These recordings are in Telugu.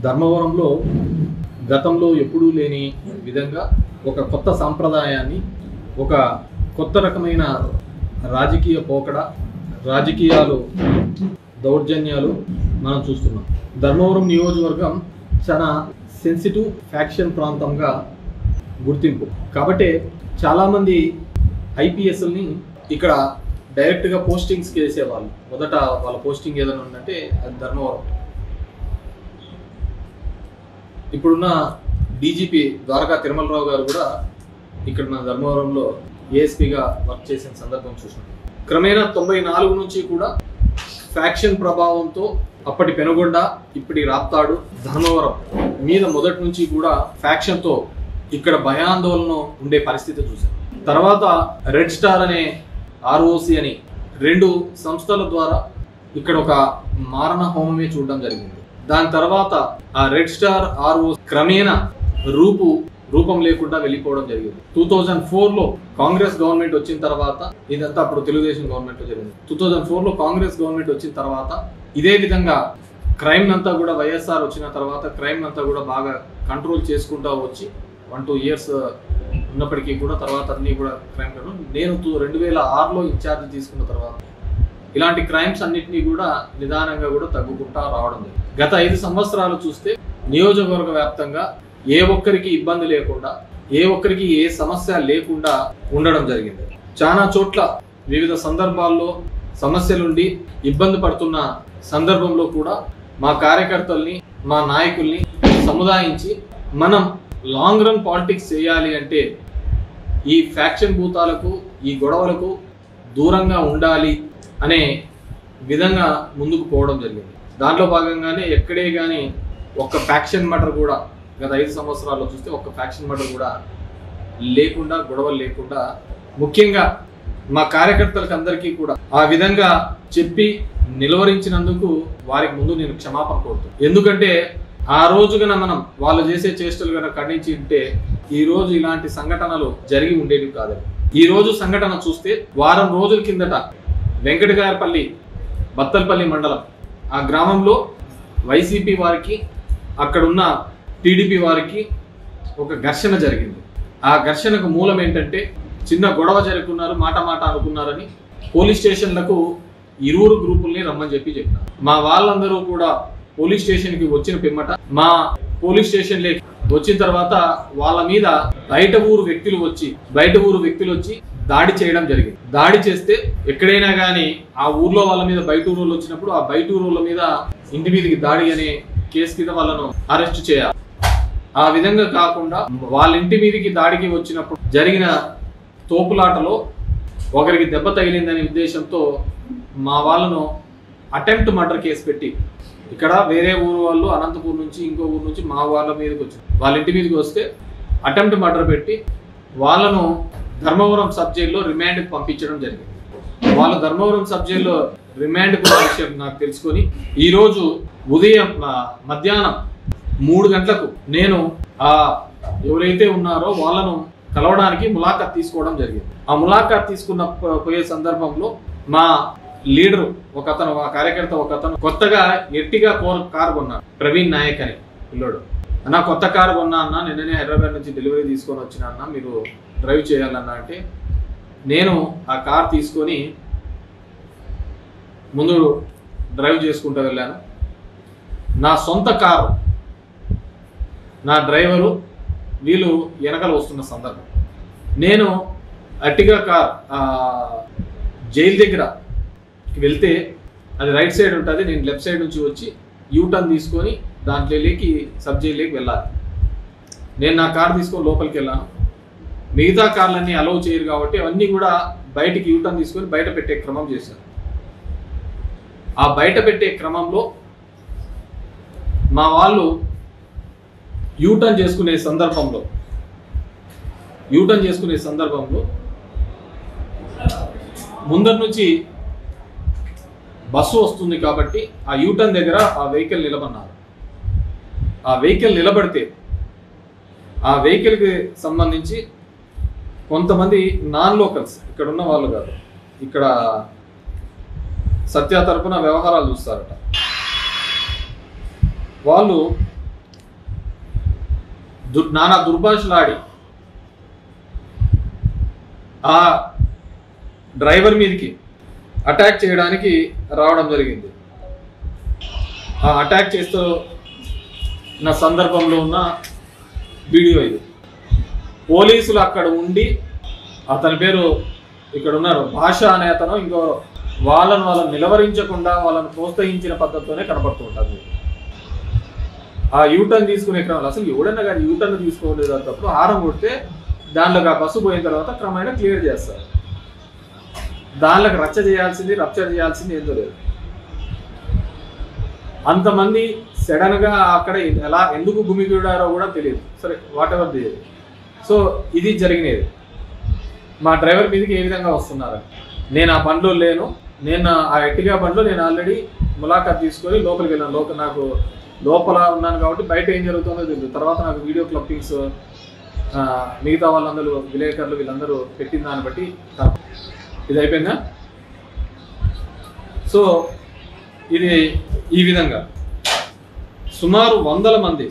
ధర్మవరంలో గతంలో ఎప్పుడూ లేని విధంగా ఒక కొత్త సాంప్రదాయాన్ని ఒక కొత్త రకమైన రాజకీయ పోకడ రాజకీయాలు దౌర్జన్యాలు మనం చూస్తున్నాం ధర్మవరం నియోజకవర్గం చాలా సెన్సిటివ్ ఫ్యాక్షన్ ప్రాంతంగా గుర్తింపు కాబట్టి చాలామంది ఐపీఎస్ని ఇక్కడ డైరెక్ట్గా పోస్టింగ్స్కి వేసేవాళ్ళు మొదట వాళ్ళ పోస్టింగ్ ఏదైనా ఉందంటే అది ధర్మవరం ఇప్పుడున్న డీజీపీ ద్వారకా తిరుమలరావు గారు కూడా ఇక్కడ మన ధర్మవరంలో ఏఎస్పీగా వర్క్ చేసిన సందర్భం చూసాం క్రమేణా తొంభై నాలుగు నుంచి కూడా ఫ్యాక్షన్ ప్రభావంతో అప్పటి పెనుగొండ ఇప్పటి రాప్తాడు ధర్మవరం మీద మొదటి నుంచి కూడా ఫ్యాక్షన్తో ఇక్కడ భయాందోళన ఉండే పరిస్థితి చూసాం తర్వాత రెడ్ స్టార్ అనే ఆర్ఓసి అని రెండు సంస్థల ద్వారా ఇక్కడ ఒక మారణ హోమమే చూడడం జరిగింది దాని తర్వాత ఆ రెడ్ స్టార్ ఆర్ఓ క్రమేణా రూపు రూపం లేకుండా వెళ్ళిపోవడం జరిగింది టూ థౌజండ్ ఫోర్ లో కాంగ్రెస్ గవర్నమెంట్ వచ్చిన తర్వాత ఇదంతా అప్పుడు తెలుగుదేశం గవర్నమెంట్ లో జరిగింది టూ థౌజండ్ ఫోర్ లో కాంగ్రెస్ గవర్నమెంట్ వచ్చిన తర్వాత ఇదే విధంగా క్రైమ్ అంతా కూడా వైఎస్ఆర్ వచ్చిన తర్వాత క్రైమ్ అంతా కూడా బాగా కంట్రోల్ చేసుకుంటూ వచ్చి వన్ టూ ఇయర్స్ ఉన్నప్పటికీ కూడా తర్వాత అన్ని కూడా క్రైమ్ నేను టూ- రెండు వేల ఆరులో ఇన్ఛార్జ్ తీసుకున్న తర్వాత ఇలాంటి క్రైమ్స్ అన్నిటినీ కూడా నిదానంగా కూడా తగ్గుకుంటా రావడం జరిగింది గత ఐదు సంవత్సరాలు చూస్తే నియోజకవర్గ వ్యాప్తంగా ఏ ఒక్కరికి ఇబ్బంది లేకుండా ఏ ఒక్కరికి ఏ సమస్య లేకుండా ఉండడం జరిగింది చాలా చోట్ల వివిధ సందర్భాల్లో సమస్యలుండి ఇబ్బంది పడుతున్న సందర్భంలో కూడా మా కార్యకర్తల్ని మా నాయకుల్ని సముదాయించి మనం లాంగ్ రన్ పాలిటిక్స్ చేయాలి అంటే ఈ ఫ్యాక్షన్ భూతాలకు ఈ గొడవలకు దూరంగా ఉండాలి అనే విధంగా ముందుకు పోవడం జరిగింది దాంట్లో భాగంగానే ఎక్కడే కానీ ఒక్క ఫ్యాక్షన్ మటర్ కూడా గత ఐదు సంవత్సరాల్లో చూస్తే ఒక్క ఫ్యాక్షన్ మటర్ కూడా లేకుండా గొడవలు లేకుండా ముఖ్యంగా మా కార్యకర్తలకు అందరికీ కూడా ఆ విధంగా చెప్పి నిలువరించినందుకు వారికి ముందు నేను క్షమాపణ కోరుతాను ఎందుకంటే ఆ రోజు గన మనం వాళ్ళు చేసే చేష్టలు గన ఖండించి ఉంటే ఈ రోజు ఇలాంటి సంఘటనలు జరిగి ఉండేవి కాదు ఈ రోజు సంఘటన చూస్తే వారం రోజుల కిందట వెంకటగారపల్లి బత్తల్పల్లి మండలం ఆ గ్రామంలో వైసీపీ వారికి అక్కడున్న టీడీపీ వారికి ఒక ఘర్షణ జరిగింది ఆ ఘర్షణకు మూలం ఏంటంటే చిన్న గొడవ జరుగుతున్నారు మాట మాట అనుకున్నారని పోలీస్ స్టేషన్లకు ఇరువురు గ్రూపుల్ని రమ్మని చెప్పి చెప్పినారు మా వాళ్ళందరూ కూడా పోలీస్ స్టేషన్కి వచ్చిన పిమ్మట మా పోలీస్ స్టేషన్ లేకి వచ్చిన తర్వాత వాళ్ళ మీద బయట ఊరు వ్యక్తులు వచ్చి బయట ఊరు వ్యక్తులు వచ్చి దాడి చేయడం జరిగింది దాడి చేస్తే ఎక్కడైనా కానీ ఆ ఊర్లో వాళ్ళ మీద బయట ఊరు వచ్చినప్పుడు ఆ బయట ఊరోళ్ళ మీద ఇంటి మీదకి దాడి అనే కేసు కింద వాళ్ళను అరెస్ట్ చేయాలి ఆ విధంగా కాకుండా వాళ్ళ ఇంటి మీదకి దాడికి వచ్చినప్పుడు జరిగిన తోపులాటలో ఒకరికి దెబ్బ తగిలిందనే ఉద్దేశంతో మా వాళ్ళను అటెంప్ట్ మర్డర్ కేసు పెట్టి ఇక్కడ వేరే ఊరు వాళ్ళు అనంతపూర్ నుంచి ఇంకో ఊరు నుంచి మా వాళ్ళ మీదకి వచ్చి వాళ్ళ ఇంటి మీదకి వస్తే అటెంప్ట్ మర్డర్ పెట్టి వాళ్ళను ధర్మవరం సబ్ జైల్లో రిమాండ్కి పంపించడం జరిగింది వాళ్ళు ధర్మవరం సబ్ జైల్లో రిమాండ్ కూడా విషయం నాకు తెలుసుకొని ఈరోజు ఉదయం ఆ, మధ్యాహ్నం మూడు గంటలకు నేను ఆ ఎవరైతే ఉన్నారో వాళ్ళను కలవడానికి ములాఖాత్ తీసుకోవడం జరిగింది ఆ ములాఖాత్ తీసుకున్న ప- పోయే సందర్భంలో మా లీడర్ ఒక అతను ఆ కార్యకర్త ఒక అతను కొత్తగా ఎర్టిగా కోర్ కార్ కొన్నాడు ప్రవీణ్ నాయక్ అని పిల్లోడు అన్న కొత్త కారు కొన్నా అన్న నిన్ననే హైదరాబాద్ నుంచి డెలివరీ తీసుకొని వచ్చిన అన్న మీరు డ్రైవ్ చేయాలన్నా అంటే నేను ఆ కార్ తీసుకొని ముందు డ్రైవ్ చేసుకుంటూ వెళ్ళాను నా సొంత కారు నా డ్రైవరు వీళ్ళు వెనకలు వస్తున్న సందర్భం నేను అట్టిగా కార్ ఆ, జైలు దగ్గర వెళ్తే అది రైట్ సైడ్ ఉంటుంది నేను లెఫ్ట్ సైడ్ నుంచి వచ్చి యూటర్న్ తీసుకొని దాంట్లోకి సబ్ జైల్లోకి వెళ్ళాలి నేను నా కార్ తీసుకొని లోపలికి వెళ్ళాను మిగతా కార్లన్నీ అలౌ చేయరు కాబట్టి అవన్నీ కూడా బయటికి యూటర్న్ తీసుకొని బయట పెట్టే క్రమం చేశాను ఆ బయట పెట్టే క్రమంలో మా వాళ్ళు యూటర్న్ చేసుకునే సందర్భంలో యూటర్న్ చేసుకునే సందర్భంలో ముందర నుంచి బస్సు వస్తుంది కాబట్టి ఆ యూటర్న్ దగ్గర ఆ వెహికల్ నిలబడినారు ఆ వెహికల్ నిలబడితే ఆ వెహికల్కి సంబంధించి కొంతమంది నాన్ లోకల్స్ ఇక్కడ ఉన్న వాళ్ళు కాదు ఇక్కడ సత్య తరపున వ్యవహారాలు చూస్తారట వాళ్ళు దు- నానా దుర్భాషలాడి ఆ డ్రైవర్ మీదకి అటాక్ చేయడానికి రావడం జరిగింది ఆ అటాక్ చేస్తూ ఉన్న సందర్భంలో ఉన్న వీడియో ఇది పోలీసులు అక్కడ ఉండి అతని పేరు ఇక్కడ ఉన్నారు భాష అనే అతను ఇంకో వాళ్ళను వాళ్ళని నిలవరించకుండా వాళ్ళని ప్రోత్సహించిన పద్ధతితోనే కనపడుతూ ఉంటుంది మీకు. ఆ యూటర్న్ తీసుకునే క్రమంలో అసలు ఎవడన్నా కానీ యూటర్న్ తీసుకోలేదు అన్నప్పుడు హారం కొడితే దానిలోకి ఆ బస్సు పోయిన తర్వాత క్రమేణా క్లియర్ చేస్తారు దానిలోకి రచ్చ చేయాల్సింది రప్చర్ చేయాల్సింది ఏందో లేదు అంతమంది సడన్ గా అక్కడ ఎలా ఎందుకు గుమిగూడారో కూడా తెలియదు సరే వాట్ ఎవర్ ది సో ఇది జరిగినది మా డ్రైవర్ మీదకి ఏ విధంగా వస్తున్నారు నేను ఆ బండ్లో లేను నేను ఆ ఎట్టిగా బండ్లో నేను ఆల్రెడీ ములాఖాత్ తీసుకొని లోపలికి వెళ్ళాను లోపల నాకు లోపల ఉన్నాను కాబట్టి బయట ఏం జరుగుతుందో తెలియదు తర్వాత నాకు వీడియో క్లప్పింగ్స్ మిగతా వాళ్ళందరూ విలేకరులు వీళ్ళందరూ పెట్టిన దాన్ని బట్టి ఇది అయిపోయిందా సో ఇది ఈ విధంగా సుమారు వందల మంది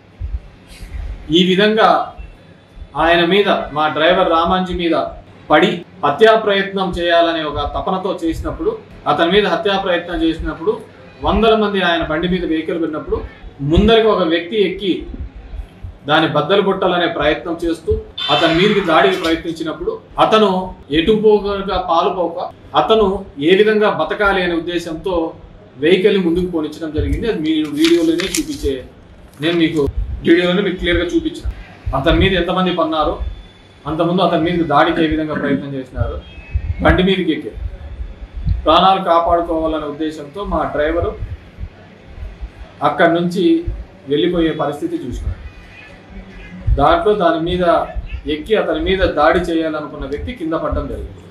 ఈ విధంగా ఆయన మీద మా డ్రైవర్ రామాంజీ మీద పడి హత్యా ప్రయత్నం చేయాలనే ఒక తపనతో చేసినప్పుడు అతని మీద హత్యా ప్రయత్నం చేసినప్పుడు వందల మంది ఆయన బండి మీద వెహికల్ పెట్టినప్పుడు ముందరికి ఒక వ్యక్తి ఎక్కి దాన్ని బద్దలు కొట్టాలనే ప్రయత్నం చేస్తూ అతని మీదకి దాడికి ప్రయత్నించినప్పుడు అతను ఎటు పోగా పాలు పోక అతను ఏ విధంగా బతకాలి అనే ఉద్దేశంతో వెహికల్ ముందుకు పోనిచ్చడం జరిగింది అది మీ వీడియోలోనే చూపించే నేను మీకు వీడియోలోనే మీకు క్లియర్గా చూపించిన అతని మీద ఎంతమంది పన్నారు అంతకుముందు అతని మీదకి దాడికి ఏ విధంగా ప్రయత్నం చేసినారు బండి మీదకి ఎక్కి ప్రాణాలు కాపాడుకోవాలనే ఉద్దేశంతో మా డ్రైవరు అక్కడి నుంచి వెళ్ళిపోయే పరిస్థితి చూసినాడు దాంట్లో దాని మీద ఎక్కి అతని మీద దాడి చేయాలనుకున్న వ్యక్తి కింద పడడం జరిగింది